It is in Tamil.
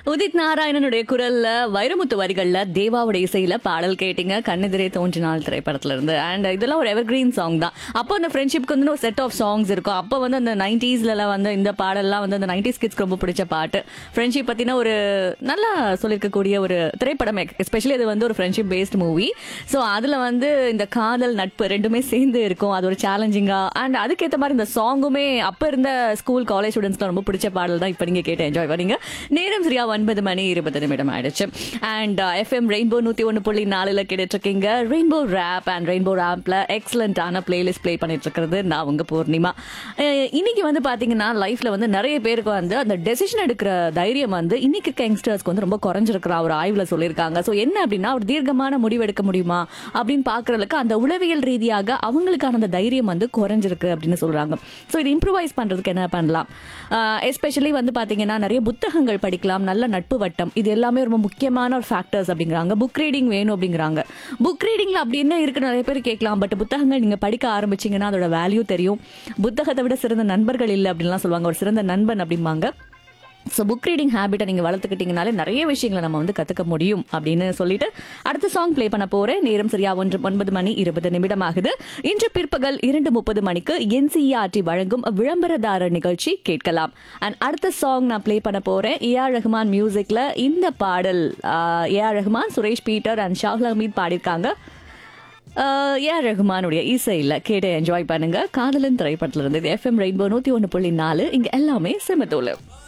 உதித் நாராயணனுடைய குரல்ல வைரமுத்து வரிகள்ல தேவாவுடைய இசையில பாடல் கேட்டீங்க கண்ணெதிரே தோன்றினால் திரைப்படத்துல இருந்து அண்ட் இதெல்லாம் ஒரு எவர்கிரீன் சாங் தான் அப்போ அந்த ஃப்ரெண்ட்ஷிப்க்கு வந்து ஒரு செட் ஆஃப் சாங்ஸ் இருக்கும் அப்போ வந்து அந்த நைன்டிஸ்ல வந்து இந்த பாடல்லாம் வந்து அந்த நைன்டிஸ் கிட்ஸ்க்கு ரொம்ப பிடிச்ச பாட்டு ஃப்ரெண்ட்ஷிப் பத்தின ஒரு நல்லா சொல்லியிருக்கக்கூடிய ஒரு திரைப்படம் எஸ்பெஷலி இது வந்து ஒரு ஃப்ரெண்ட்ஷிப் பேஸ்ட் மூவி ஸோ அதுல வந்து இந்த காதல் நட்பு ரெண்டுமே சேர்ந்து இருக்கும் அது ஒரு சேலஞ்சிங்கா அண்ட் அதுக்கேற்ற மாதிரி இந்த சாங்குமே அப்ப இருந்த ஸ்கூல் காலேஜ் ஸ்டூடெண்ட்ஸ்க்கு ரொம்ப பிடிச்ச பாடல் தான் இப்போ நீங்க கேட்டு என்ஜாய் பண்ணீங்க நேரம் சரியா ஒன்பது மணி இருபது நிமிடம் ஆயிடுச்சு அண்ட் எஃப்எம் ரெயின்போ நூத்தி ஒன்று புள்ளி நாலுல கேட்டுட்டு இருக்கீங்க ரெயின்போ ரேப் அண்ட் ரெயின்போ ரேப்ல எக்ஸலண்டான பிளேலிஸ்ட் ப்ளே பண்ணிட்டு இருக்கிறது நான் உங்க பூர்ணிமா அஹ் இன்னைக்கு வந்து பாத்தீங்கன்னா லைஃப்ல வந்து நிறைய பேருக்கு வந்து அந்த டெசிஷன் எடுக்கிற தைரியம் வந்து இன்னைக்கு இருக்க யங்ஸ்டர்ஸ்க்கு வந்து ரொம்ப குறைஞ்சிருக்கிற ஒரு ஆய்வுல சொல்லியிருக்காங்க ஸோ என்ன அப்படின்னா ஒரு தீர்க்கமான முடிவு எடுக்க முடியுமா அப்படின்னு பாக்குறதுக்கு அந்த உளவியல் ரீதியாக அவங்களுக்கான அந்த தைரியம் வந்து குறைஞ்சிருக்கு அப்படின்னு சொல்றாங்க ஸோ இது இம்ப்ரூவைஸ் பண்றதுக்கு என்ன பண்ணலாம் எஸ்பெஷலி வந்து பாத்தீங்கன்னா நிறைய புத்தகங்கள் படிக்கலாம் நல்ல நட்பு வட்டம் இது எல்லாமே ரொம்ப முக்கியமான ஒரு ஃபேக்டர்ஸ் அப்படிங்கிறாங்க புக் ரீடிங் வேணும் அப்படிங்கிறாங்க புக் ரீடிங்ல அப்படி என்ன இருக்கு நிறைய பேர் கேட்கலாம் பட் புத்தகங்கள் நீங்க படிக்க ஆரம்பிச்சீங்கன்னா அதோட வேல்யூ தெரியும் புத்தகத்தை விட சிறந்த நண்பர்கள் இல்லை அப்படின்லாம் சொல்லுவாங்க ஒரு சிறந்த நண்பன் அப்படிம்பாங்க ஸோ புக் ரீடிங் ஹேபிட்டை நீங்கள் வளர்த்துக்கிட்டீங்கனாலே நிறைய விஷயங்களை நம்ம வந்து கற்றுக்க முடியும் அப்படின்னு சொல்லிட்டு அடுத்த சாங் ப்ளே பண்ண போகிறேன் நேரம் சரியா ஒன்று ஒன்பது மணி இருபது நிமிடம் ஆகுது இன்று பிற்பகல் இரண்டு முப்பது மணிக்கு என்சிஆர்டி வழங்கும் விளம்பரதாரர் நிகழ்ச்சி கேட்கலாம் அண்ட் அடுத்த சாங் நான் ப்ளே பண்ண போகிறேன் ஏஆர் ரஹ்மான் மியூசிக்கில் இந்த பாடல் ஏஆர் ரஹ்மான் சுரேஷ் பீட்டர் அண்ட் ஷாஹுல் ஹமீத் பாடியிருக்காங்க ஏஆர் ரஹ்மானுடைய இசையில் கேட்டு என்ஜாய் பண்ணுங்க காதலன் திரைப்படத்துல இருந்து எஃப்எம் ரெயின்போ நூற்றி ஒன்று புள்ளி நாலு இங்கே எல்லாமே செமத்தோலு